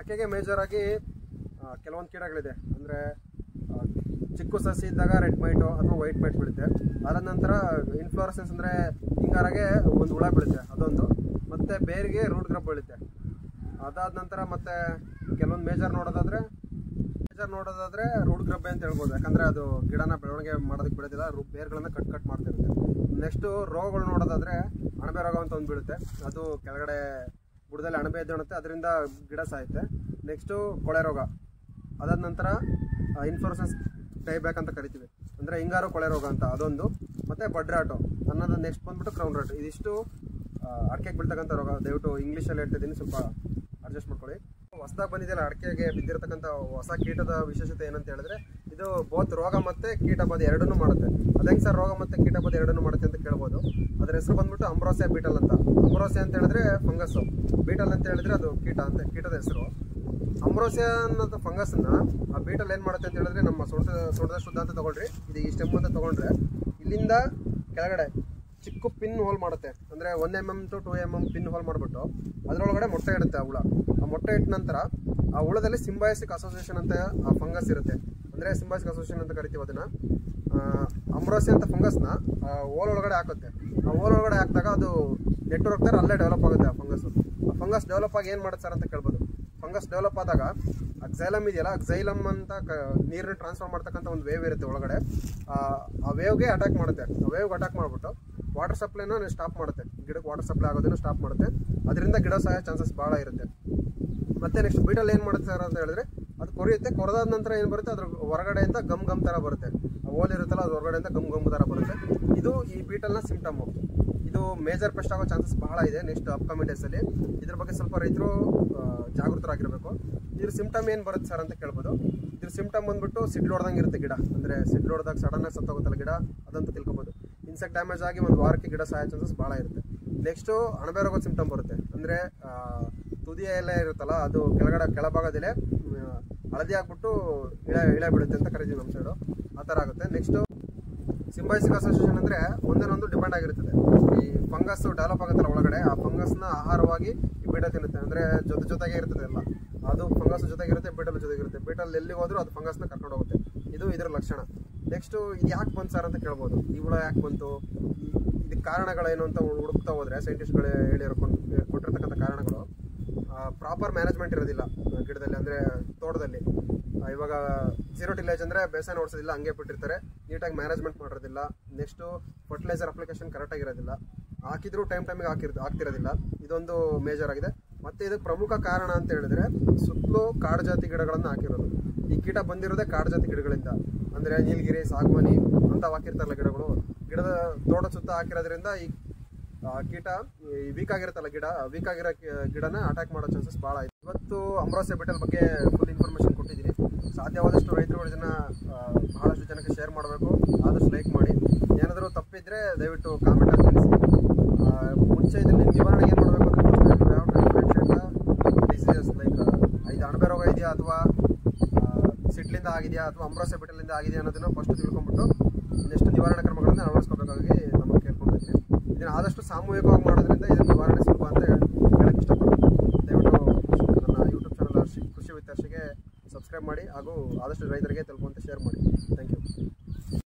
ಅಡಿಕೆಗೆ ಮೇಜರ್ ಆಗಿ ಕೆಲವೊಂದು ಕೀಟಗಳಿದೆ ಅಂದರೆ ಚಿಕ್ಕ ಸಸಿ ಇದ್ದಾಗ ರೆಡ್ ಮೈಟು ಅಥವಾ ವೈಟ್ ಮೈಟ್ ಬೀಳುತ್ತೆ ಅದಾದ ನಂತರ ಇನ್ಫ್ಲೋರಸೆನ್ಸ್ ಅಂದರೆ ಹಿಂಗಾರಾಗೆ ಒಂದು ಹುಳ ಬೀಳುತ್ತೆ ಅದೊಂದು ಮತ್ತು ಬೇರಿಗೆ ರೂಟ್ ಗ್ರಬ್ ಬೀಳುತ್ತೆ ಅದಾದ ನಂತರ ಮತ್ತೆ ಕೆಲವೊಂದು ಮೇಜರ್ ನೋಡೋದಾದ್ರೆ ಮೇಜರ್ ನೋಡೋದಾದ್ರೆ ರೂಟ್ ಗ್ರಬ್ಬೆ ಅಂತ ಹೇಳ್ಬೋದು ಯಾಕಂದ್ರೆ ಅದು ಗಿಡನ ಬೆಳವಣಿಗೆ ಮಾಡೋದಕ್ಕೆ ಬಿಡೋದಿಲ್ಲ ರೂ ಬೇರ್ಗಳನ್ನ ಕಟ್ ಕಟ್ ಮಾಡ್ತಿರುತ್ತೆ ನೆಕ್ಸ್ಟು ರೋಗಗಳು ನೋಡೋದಾದ್ರೆ ಅಣಬೆ ರೋಗ ಅಂತ ಒಂದು ಬೀಳುತ್ತೆ ಅದು ಕೆಳಗಡೆ ಬುಡದಲ್ಲಿ ಅಣಬೆ ಎದ್ದೇಳುತ್ತೆ ಅದರಿಂದ ಗಿಡ ಸಾಯುತ್ತೆ ನೆಕ್ಸ್ಟು ಕೊಳೆ ರೋಗ ಅದಾದ ನಂತರ ಇನ್ಫ್ಲೋರಸೆನ್ಸ್ ಟೈಬ್ಯಾಕ್ ಅಂತ ಕರಿತೀವಿ ಅಂದರೆ ಹಿಂಗಾರು ಕೊಳೆ ರೋಗ ಅಂತ ಅದೊಂದು ಮತ್ತು ಬಡ್ರಾಟು ಅನ್ನೋದು ನೆಕ್ಸ್ಟ್ ಬಂದ್ಬಿಟ್ಟು ಕ್ರೌನ್ ರಾಟ್ ಇದಿಷ್ಟು ಅಡಿಕೆಗೆ ಬೀಳ್ತಕ್ಕಂಥ ರೋಗ ದಯವಿಟ್ಟು ಇಂಗ್ಲೀಷಲ್ಲಿ ಹೇಳ್ತಿದ್ದೀನಿ ಸ್ವಲ್ಪ ಅಡ್ಜಸ್ಟ್ ಮಾಡ್ಕೊಳ್ಳಿ ಹೊಸದಾಗಿ ಬಂದಿದೆಯಲ್ಲ ಅಡಿಕೆಗೆ ಬಿದ್ದಿರತಕ್ಕಂಥ ಹೊಸ ಕೀಟದ ವಿಶೇಷತೆ ಏನಂತ ಹೇಳಿದ್ರೆ ಇದು ಬೋತ್ ರೋಗ ಮತ್ತು ಕೀಟ ಬಾಧೆ ಎರಡನ್ನೂ ಮಾಡುತ್ತೆ ಅದೇಂಗೆ ಸರ್ ರೋಗ ಮತ್ತು ಕೀಟ ಬಾಧೆ ಎರಡನ್ನೂ ಮಾಡುತ್ತೆ ಅಂತ ಕೇಳ್ಬೋದು ಅದ್ರ ಹೆಸರು ಬಂದ್ಬಿಟ್ಟು ಅಂಬ್ರೋಸಿಯಾ ಬೀಟಲ್ ಅಂತ ಅಂಬ್ರೋಸಿಯಾ ಅಂತ ಹೇಳಿದ್ರೆ ಫಂಗಸ್ಸು ಬೀಟಲ್ ಅಂತ ಹೇಳಿದ್ರೆ ಅದು ಕೀಟ ಅಂತ ಕೀಟದ ಹೆಸರು ಅಂಬ್ರೋಸಿಯಾ ಅನ್ನೋದು ಫಂಗಸ್ನ ಆ ಬೀಟಲ್ ಏನು ಮಾಡುತ್ತೆ ಅಂತ ಹೇಳಿದ್ರೆ ನಮ್ಮ ಸೊಂಟ ಸೊಂಟದ ಶುದ್ಧ ಅಂತ ತಗೊಳ್ರಿ ಇದು ಈ ಸ್ಟೆಮ್ ಅಂತ ತಗೊಂಡ್ರೆ ಇಲ್ಲಿಂದ ಕೆಳಗಡೆ ಚಿಕ್ಕ ಪಿನ್ ಹೋಲ್ ಮಾಡುತ್ತೆ ಅಂದರೆ one M M to two M M pin hole ಮಾಡಿಬಿಟ್ಟು ಅದರೊಳಗಡೆ ಮೊಟ್ಟೆ ಇಡುತ್ತೆ ಆ ಹುಳ ಆ ಮೊಟ್ಟೆ ಇಟ್ಟ ನಂತರ ಆ ಹುಳದಲ್ಲಿ ಸಿಂಬಾಯಸಿಕ್ ಅಸೋಸಿಯೇಷನ್ ಅಂತ ಆ ಫಂಗಸ್ ಇರುತ್ತೆ ಅಂದರೆ ಸಿಂಬಾಯಸಿಕ್ ಅಸೋಸಿಯೇಷನ್ ಅಂತ ಕರಿತೀವಿ ಅದನ್ನು ಅಂಬ್ರೋಸಿ ಅಂತ ಫಂಗಸ್ನ ಓಲ್ ಒಳಗಡೆ ಹಾಕುತ್ತೆ ಆ ಓಲ್ ಒಳಗಡೆ ಹಾಕಿದಾಗ ಅದು ನೆಟ್ವರ್ಕ್ ಥರ ಅಲ್ಲೇ ಡೆವಲಪ್ ಆಗುತ್ತೆ ಆ ಫಂಗಸ್ ಆ ಫಂಗಸ್ ಡೆವಲಪ್ ಆಗಿ ಏನು ಮಾಡುತ್ತೆ ಸರ್ ಅಂತ ಕೇಳ್ಬೋದು ಫಂಗಸ್ ಡೆವಲಪ್ ಆದಾಗ ಅಕ್ಸೈಲಮ್ ಇದೆಯಲ್ಲ ಅಕ್ಸೈಲಮ್ ಅಂತ ಕ ನೀರನ್ನ ಟ್ರಾನ್ಸ್ಫರ್ ಮಾಡ್ತಕ್ಕಂಥ ಒಂದು ವೇವ್ ಇರುತ್ತೆ ಒಳಗಡೆ ಆ- ಆ ವೇವ್ಗೆ ಅಟ್ಯಾಕ್ ಮಾಡುತ್ತೆ ಆ ವೇವ್ಗೆ ಅಟ್ಯಾಕ್ ಮಾಡಿಬಿಟ್ಟು ವಾಟರ್ ಸಪ್ಲೈನ ಸ್ಟಾಪ್ ಮಾಡುತ್ತೆ ಗಿಡಕ್ಕೆ ವಾಟರ್ ಸಪ್ಲೈ ಆಗೋದನ್ನು ಸ್ಟಾಪ್ ಮಾಡುತ್ತೆ ಅದರಿಂದ ಗಿಡ ಸಾಯೋ ಚಾನ್ಸಸ್ ಭಾಳ ಇರುತ್ತೆ ಮತ್ತೆ ನೆಕ್ಸ್ಟ್ ಬೀಟಲ್ ಏನು ಮಾಡುತ್ತೆ ಸರ್ ಅಂತ ಹೇಳಿದ್ರೆ ಅದು ಕೊರಿಯುತ್ತೆ ಕೊರೆದಾದ ನಂತರ ಏನು ಬರುತ್ತೆ ಅದ್ರ ಹೊರಗಡೆಯಿಂದ ಗಮ್ ಗಮ್ ಥರ ಬರುತ್ತೆ ಆ ಓಲ್ ಇರುತ್ತಲ್ಲ ಅದು ಹೊರಗಡೆಯಿಂದ ಗಮ್ ಗಮ್ ಥರ ಬರುತ್ತೆ ಇದು ಈ ಬೀಟಲ್ನ ಸಿಂಪ್ಟಮು ಇದು ಮೇಜರ್ ಪೆಸ್ಟ್ ಆಗೋ ಚಾನ್ಸಸ್ ಬಹಳ ಇದೆ ನೆಕ್ಸ್ಟ್ ಅಪ್ಕಮಿಂಗ್ ಡೇಸಲ್ಲಿ ಇದ್ರ ಬಗ್ಗೆ ಸ್ವಲ್ಪ ರೈತರು ಆ, ಜಾಗೃತರಾಗಿರಬೇಕು ಇದ್ರ ಸಿಂಪ್ಟಮ್ ಏನು ಬರುತ್ತೆ ಸರ್ ಅಂತ ಕೇಳ್ಬೋದು ಇದ್ರ ಸಿಂಪ್ಟಮ್ ಬಂದ್ಬಿಟ್ಟು ಸಿಡ್ಲು ಹೊಡೆದಂಗೆ ಇರುತ್ತೆ ಗಿಡ ಅಂದರೆ ಸಿಡ್ಲು ಹೊಡೆದಾಗ ಸಡನ್ನಾಗಿ ಸತ್ತೋಗುತ್ತಲ್ಲ ಗಿಡ ಅದಂತ ತಿಳ್ಕೊಬೋದು ಇನ್ಸೆಕ್ಟ್ ಡ್ಯಾಮೇಜ್ ಆಗಿ ಒಂದು ವಾರಕ್ಕೆ ಗಿಡ ಸಾಯೋ ಚಾನ್ಸಸ್ ಭಾಳ ಇರುತ್ತೆ ನೆಕ್ಸ್ಟು ಅಣಬೆ ರೋಗದ ಸಿಂಪ್ಟಮ್ ಬರುತ್ತೆ ಅಂದರೆ ತುದಿಯ ಎಲೆ ಇರುತ್ತಲ್ಲ ಅದು ಕೆಳಗಡೆ ಕೆಳಭಾಗದಲ್ಲೇ ಮ್, ಹಳದಿ ಆಗ್ಬಿಟ್ಟು ಇಳೆ ಇಳೆ ಬಿಡುತ್ತೆ ಅಂತ ಕರಿತೀವಿ ನಮ್ಮ ಸೈಡು ಆ ಥರ ಆಗುತ್ತೆ ನೆಕ್ಸ್ಟು ಸಿಂಬಾಯ್ಸಿಕ್ ಅಸೋಸಿಯೇಷನ್ ಅಂದರೆ ಒಂದನ್ನೊಂದು ಡಿಪೆಂಡ್ ಆಗಿರುತ್ತದೆ ಈ ಫಂಗಸ್ ಡೆವಲಪ್ ಆಗುತ್ತಲ್ಲ ಒಳಗಡೆ ಆ ಫಂಗಸ್ನ ಆಹಾರವಾಗಿ ಈ ಬೀಟ ತಿನ್ನುತ್ತೆ ಅಂದರೆ ಜೊತೆ ಜೊತೆಗೆ ಇರ್ತದೆ ಎಲ್ಲ ಅದು ಫಂಗಸ್ ಜೊತೆಗಿರುತ್ತೆ ಬೀಟಲ್ ಜೊತೆಗಿರುತ್ತೆ ಬೀಟಲ್ ಎಲ್ಲಿಗೆ ಹೋದ್ರೂ ಅದು ಫಂಗಸ್ನ ಕರ್ಕೊಂಡು ಹೋಗುತ್ತೆ ಇದು ಇದರ ಲಕ್ಷಣ ನೆಕ್ಸ್ಟು ಇದು ಯಾಕೆ ಬಂತು ಸರ್ ಅಂತ ಕೇಳ್ಬೋದು ಈ ಹುಳ ಯಾಕೆ ಬಂತು ಈ- ಇದಕ್ಕೆ ಕಾರಣಗಳೇನು ಅಂತ ಹುಡುಕ್ತಾ ಹೋದ್ರೆ ಸೈಂಟಿಸ್ಟ್ಗಳು ಹೇಳಿರ್ಕೊಂಡು ಕೊಟ್ಟಿರ್ತಕ್ಕಂಥ ಕಾರಣಗಳು ಪ್ರಾಪರ್ ಮ್ಯಾನೇಜ್ಮೆಂಟ್ ಇರೋದಿಲ್ಲ ಆ, ಗಿಡದಲ್ಲಿ ಅಂದರೆ ತೋಟದಲ್ಲಿ ಆ, ಇವಾಗ ಜೀರೋ ಟಿಲೇಜ್ ಅಂದರೆ ಬೇಸಾಯ ಓಡಿಸೋದಿಲ್ಲ ಹಂಗೆ ಬಿಟ್ಟಿರ್ತಾರೆ ನೀಟಾಗಿ ಮ್ಯಾನೇಜ್ಮೆಂಟ್ ಮಾಡಿರೋದಿಲ್ಲ ನೆಕ್ಸ್ಟು ಫರ್ಟಿಲೈಸರ್ ಅಪ್ಲಿಕೇಶನ್ ಕರೆಕ್ಟಾಗಿ ಇರೋದಿಲ್ಲ ಹಾಕಿದ್ರು ಟೈಮ್ ಟೈಮಿಗೆ ಹಾಕಿರ್ ಆಗ್ತಿರೋದಿಲ್ಲ ಇದೊಂದು ಮೇಜರ್ ಆಗಿದೆ ಮತ್ತು ಇದಕ್ಕೆ ಪ್ರಮುಖ ಕಾರಣ ಅಂತ ಹೇಳಿದ್ರೆ ಸುತ್ತಲೂ ಕಾಡು ಜಾತಿ ಗಿಡಗಳನ್ನು ಹಾಕಿರೋದು ಈ ಕೀಟ ಬಂದಿರೋದೇ ಕಾಡು ಜಾತಿ ಗಿಡಗಳಿಂದ ಅಂದರೆ ನೀಲಗಿರಿ ಸಾಗುವಾನಿ ಅಂತ ಹಾಕಿರ್ತಾರಲ್ಲ ಗಿಡಗಳು ಗಿಡದ ತೋಟದ ಸುತ್ತ ಹಾಕಿರೋದ್ರಿಂದ ಈ ಆ, ಕೀಟ ವೀಕ್ ಆಗಿರುತ್ತಲ್ಲ ಗಿಡ ವೀಕ್ ಆಗಿರೋ ಕಿ- ಗಿಡನ ಅಟ್ಯಾಕ್ ಮಾಡೋ ಚಾನ್ಸಸ್ ಭಾಳ ಇದೆ ಇವತ್ತು ಅಮ್ರೋಸೆ ಬೆಟಲ್ ಬಗ್ಗೆ ಫುಲ್ ಇನ್ಫಾರ್ಮೇಷನ್ ಕೊಟ್ಟಿದ್ದೀನಿ ಸಾಧ್ಯವಾದಷ್ಟು ರೈತರು ಇದನ್ನ ಆ, ಬಹಳಷ್ಟು ಜನಕ್ಕೆ ಶೇರ್ ಮಾಡಬೇಕು ಆದಷ್ಟು ಲೈಕ್ ಮಾಡಿ ಏನಾದರೂ ತಪ್ಪಿದ್ರೆ ದಯವಿಟ್ಟು ಕಾಮೆಂಟ್ ಆಗಿ ತಿಳಿಸಿ ಆ, ಮುಂಚೆ ಇದನ್ನ ನಿವಾರಣೆಗೆ ಏನು ಮಾಡಬೇಕು ಅಂದರೆ ಫಸ್ಟ್ ಯಾವ ಡಿಫ್ರೆನ್ಷಿಯೇಟ್ ಡಿಸೀಸಸ್ ಲೈಕ್ ಇದು ಅಣಬೆ ರೋಗ ಇದೆಯಾ ಅಥವಾ ಸಿಡ್ಲಿಂದ ಆಗಿದೆಯಾ ಅಥವಾ ಅಮ್ರೋಸೆ ಬೆಟಲಿಂದ ಆಗಿದೆಯಾ ಅನ್ನೋದನ್ನ ಫಸ್ಟ್ ತಿಳ್ಕೊಂಬಿಟ್ಟು ನೆಕ್ಸ್ಟ್ ನಿವಾರಣಾ ಕ್ರಮಗಳನ್ನು ಅಳವಡಿಸ್ಕೋಬೇಕಾಗಿ ನಮಗೆ ಕೇಳ್ಕೊಂಡಿದ್ದೀನಿ ಇದನ್ನು ಆದಷ್ಟು ಸಾಮೂಹಿಕವಾಗಿ ಮಾಡೋದ್ರಿಂದ ಇದರ ನಿವಾರಣೆ ಸುಲಭ ಅಂತ ಹೇಳಕ್ಕೆ ಇಷ್ಟಪಡ್ತೀನಿ ದಯವಿಟ್ಟು ನನ್ನ ಯೂಟ್ಯೂಬ್ ಚಾನಲ್ ಕೃಷಿ ವಿತ್ಯಾರ್ಷಿಗೆ ಸಬ್ಸ್ಕ್ರೈಬ್ ಮಾಡಿ ಹಾಗೂ ಆದಷ್ಟು ರೈತರಿಗೆ ತಲುಪುವಂತೆ